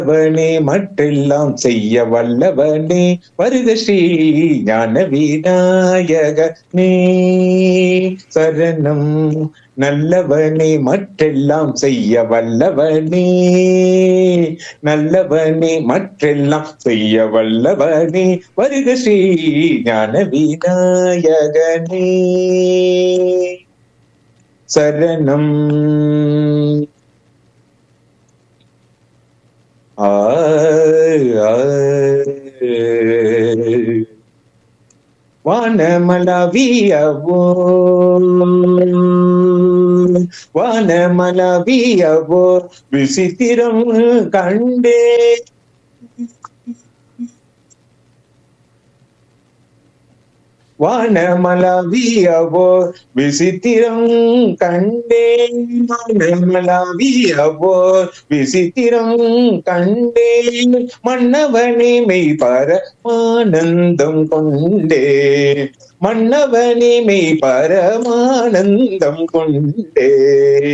வல்லவனே மற்றெல்லாம் செய்ய வல்லவனே வருக ஸ்ரீ ஞான விநாயகனே சரணம் நல்லவனே மற்றெல்லாம் செய்ய வல்லவனே நல்லவனே மற்றெல்லாம் செய்ய வல்லவனே வருக ஸ்ரீ ஞான விநாயகனே சரணம் ஆ ஆ. வானமலவியவோ வானமலவியவோ விசித்திரம் கண்டே வானமலவியவோ விசித்திரம் கண்டேன் வானமலவியவோ விசித்திரம் கண்டேன் மன்னவனே மெய் பரமானந்தம் கொண்டே மன்னவனே மெய் பரமானந்தம் கொண்டே